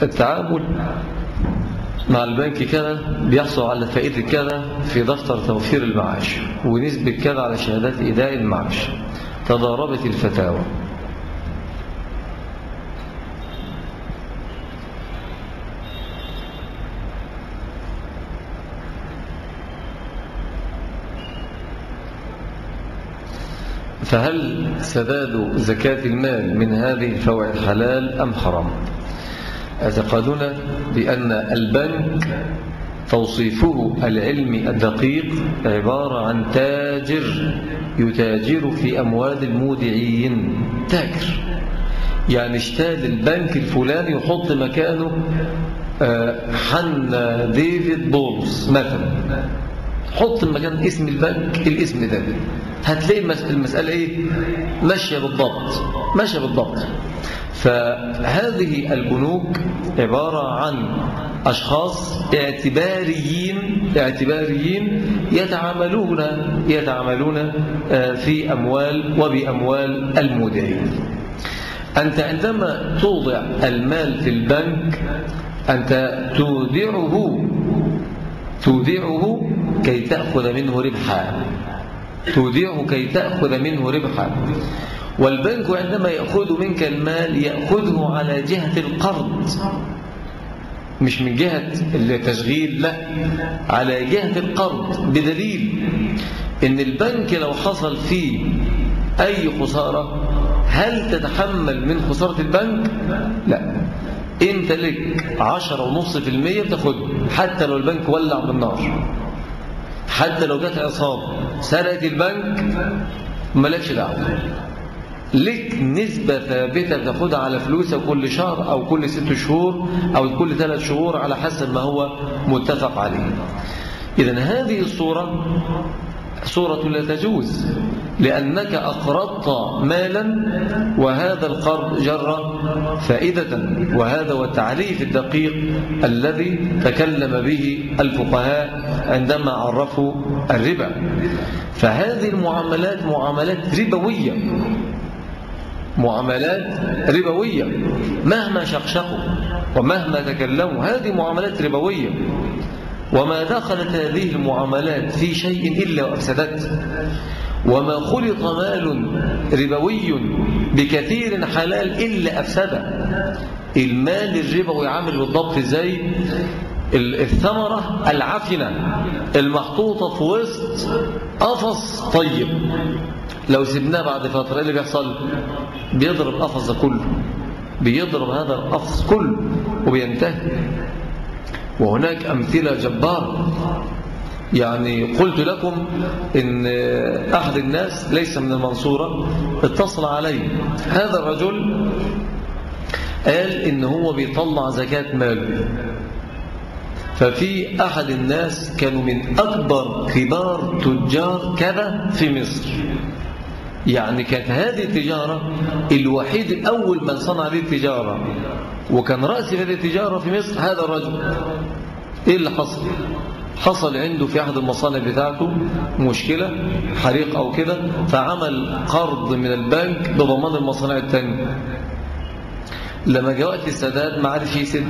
التعامل مع البنك كذا بيحصل على فائدة كذا في دفتر توفير المعاش ونسبة كذا على شهادات إداء المعاش تضاربت الفتاوى فهل سداد زكاة المال من هذه الفوائد حلال أم حرام اعتقادون بأن البنك توصيفه العلمي الدقيق عبارة عن تاجر يتاجر في أموال المودعين تاجر يعني اشتاد البنك الفلاني يحط مكانه آه، حن ديفيد بولز مثلا حط مكان اسم البنك الاسم ده هتلاقي المسألة ايه ماشية بالضبط ماشية بالضبط فهذه البنوك عبارة عن أشخاص اعتباريين اعتباريين يتعاملون يتعاملون آه، في أموال وبأموال المودعين أنت عندما توضع المال في البنك أنت تودعه تودعه كي تأخذ منه ربحا تودعه كي تأخذ منه ربحا والبنك عندما يأخذ منك المال يأخذه على جهة القرض مش من جهة التشغيل لا على جهة القرض بدليل ان البنك لو حصل فيه اي خسارة هل تتحمل من خسارة البنك لا انت لك عشرة ونص في المية بتاخده حتى لو البنك ولع بالنار حتى لو جت عصابة سرقت البنك مالكش دعوه لك نسبة ثابتة تاخدها على فلوسها كل شهر أو كل ست شهور أو كل ثلاث شهور على حسب ما هو متفق عليه إذا هذه الصورة صورة لا تجوز لأنك أقرضت مالا وهذا القرض جر فائدة وهذا هو التعريف الدقيق الذي تكلم به الفقهاء عندما عرفوا الربا فهذه المعاملات معاملات ربوية معاملات ربوية مهما شقشقوا ومهما تكلموا هذه معاملات ربوية وما دخلت هذه المعاملات في شيء إلا وأفسدته وما خلط مال ربوي بكثير حلال إلا أفسده المال الربوي عامل بالضبط زي الثمرة العفنة المحطوطة في وسط قفص طيب لو سبناه بعد فترة ايه اللي بيحصل بيضرب قفص كله بيضرب هذا القفص كله وبينتهي وهناك أمثلة جبارة يعني قلت لكم إن أحد الناس ليس من المنصورة اتصل علي هذا الرجل قال إن هو بيطلع زكاة ماله ففي أحد الناس كانوا من أكبر كبار تجار كذا في مصر يعني كانت هذه التجارة الوحيد الأول من صنع هذه التجارة وكان رأس هذه التجارة في مصر هذا الرجل إيه اللي حصل حصل عنده في أحد المصانع بتاعته مشكلة حريق أو كده فعمل قرض من البنك بضمان المصانع التانية لما جاء وقت السداد ما عرفش يسد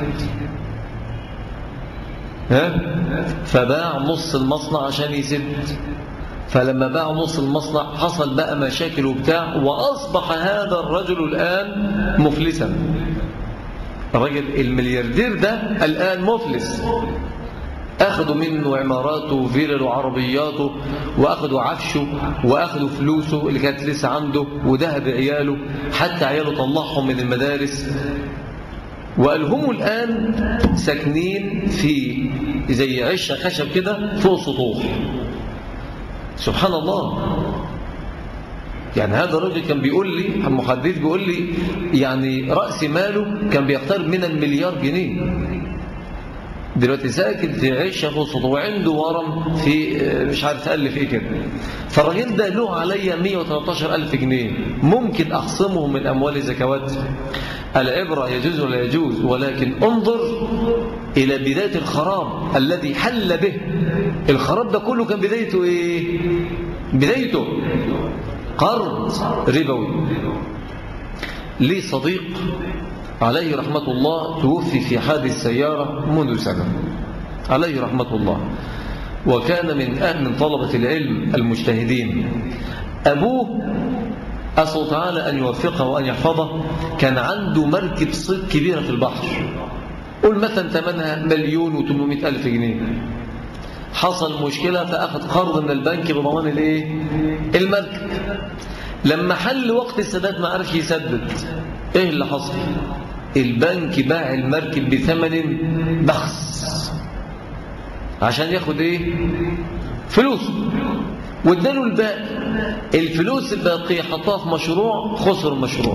ها فباع نص المصنع عشان يسد فلما باع نص المصنع حصل بقى مشاكل وبتاع وأصبح هذا الرجل الآن مفلسا الرجل الملياردير ده الآن مفلس أخذوا منه عماراته وفيلل وعربياته وأخذوا عفشه وأخذوا فلوسه اللي كانت لسه عنده وذهب عياله حتى عياله طلعهم من المدارس وقال هم الآن ساكنين في زي عشة خشب كده فوق السطوح سبحان الله يعني هذا الرجل كان بيقول لي المحدث بيقول لي يعني رأس ماله كان بيقترب من المليار جنيه دلوقتي ساكن في عيشة خصوصا وعنده ورم في مش عارف ألف إيه كده فالراجل ده له عليا 113 ألف جنيه ممكن أخصمه من أموال الزكوات العبرة يجوز ولا يجوز ولكن انظر إلى بداية الخراب الذي حل به الخراب ده كله كان بدايته إيه بدايته قرض ربوي لي صديق عليه رحمة الله توفي في حادث سيارة منذ سنة عليه رحمة الله وكان من أهل من طلبة العلم المجتهدين أبوه أسأل تعالى أن يوفقه وأن يحفظه كان عنده مركب صيد كبيرة في البحر قل مثلا ثمنها مليون وثمانمائة ألف جنيه حصل مشكلة فأخذ قرض من البنك بضمان الايه المركب لما حل وقت السداد ما عرفش يسدد ايه اللي حصل البنك باع المركب بثمن بخس عشان ياخد ايه فلوس واداله الباقي الفلوس الباقية حطها في مشروع خسر المشروع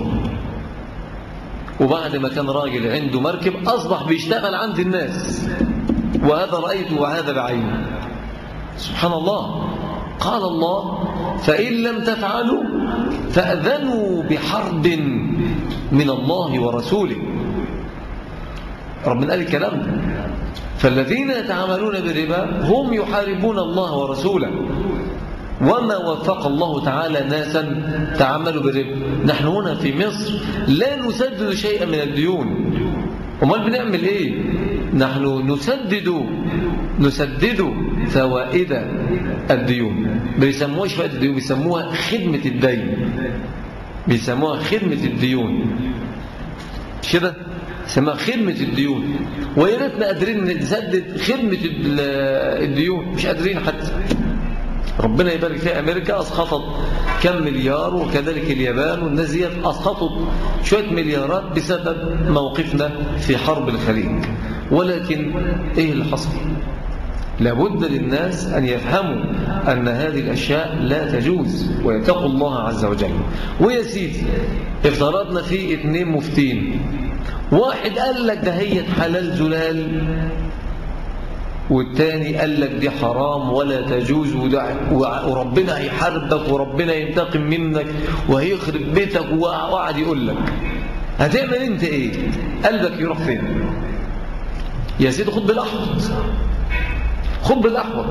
وبعد ما كان راجل عنده مركب أصبح بيشتغل عند الناس وهذا رأيته وهذا بعينه سبحان الله قال الله فإن لم تفعلوا فأذنوا بحرب من الله ورسوله ربنا قال الكلام ده فالذين يتعاملون بالربا هم يحاربون الله ورسوله وما وفق الله تعالى ناسا تعاملوا بالربا نحن هنا في مصر لا نسدد شيئا من الديون امال بنعمل ايه نحن نسدد نسدد فوائد الديون بيسموهاش فوائد الديون بيسموها خدمة الدين بيسموها خدمة الديون كده سماها خدمة الديون ويا ريتنا قادرين نسدد خدمة الديون مش قادرين حتى ربنا يبارك في أمريكا أسقطت كم مليار وكذلك اليابان والناس دي أسقطت شوية مليارات بسبب موقفنا في حرب الخليج ولكن إيه اللي حصل لابد للناس أن يفهموا أن هذه الأشياء لا تجوز ويتقوا الله عز وجل ويا سيدي افترضنا في اثنين مفتين واحد قال لك ده هي حلال زلال والتاني قال لك دي حرام ولا تجوز وربنا هيحاربك وربنا ينتقم منك وهيخرب بيتك وقعد يقول لك هتعمل انت ايه قلبك يروح فين يا سيدي خد بالاحوط خد بالاحوط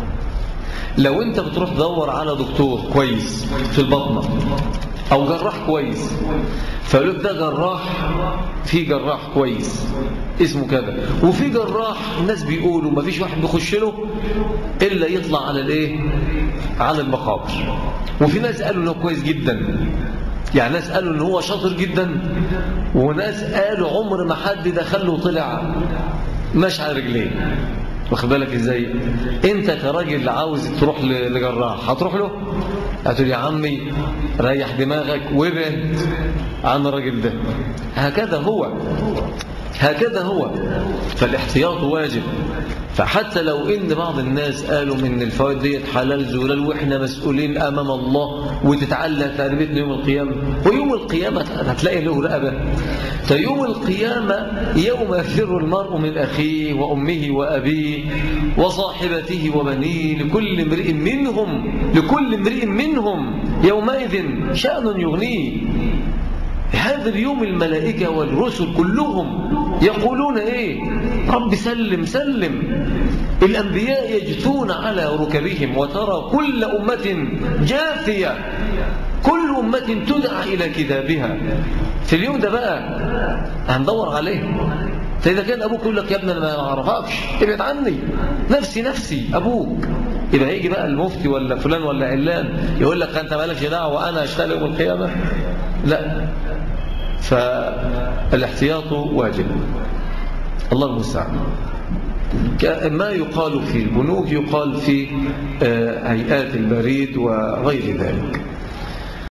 لو انت بتروح تدور على دكتور كويس في البطنه او جراح كويس فقالوا ده جراح في جراح كويس اسمه كذا وفي جراح الناس بيقولوا ما فيش واحد بيخش له الا يطلع على الايه على المقابر وفي ناس قالوا انه كويس جدا يعني ناس قالوا ان هو شاطر جدا وناس قالوا عمر ما حد دخله وطلع ماشي على رجليه واخد بالك ازاي انت كراجل عاوز تروح لجراح هتروح له هتقول يا عمي ريح دماغك وابعد عن الراجل ده هكذا هو هكذا هو فالاحتياط واجب فحتى لو ان بعض الناس قالوا من الفوائد ديت حلال زلال واحنا مسؤولين امام الله وتتعلق تربيتنا يوم القيامه ويوم القيامه هتلاقي له رقبه فيوم القيامه يوم يفر المرء من اخيه وامه وابيه وصاحبته وبنيه لكل امرئ منهم لكل امرئ منهم يومئذ شان يغنيه هذا اليوم الملائكة والرسل كلهم يقولون ايه رب سلم سلم الأنبياء يجثون على ركبهم وترى كل أمة جاثية كل أمة تدعى إلى كتابها في اليوم ده بقى هندور عليه فإذا كان أبوك يقول لك يا ابني أنا ما أعرفكش ابعد عني نفسي نفسي أبوك يبقى هيجي بقى المفتي ولا فلان ولا علان يقول لك أنت مالكش دعوة وأنا أشتغل يوم القيامة لا فالاحتياط واجب الله المستعان ما يقال في البنوك يقال في هيئات البريد وغير ذلك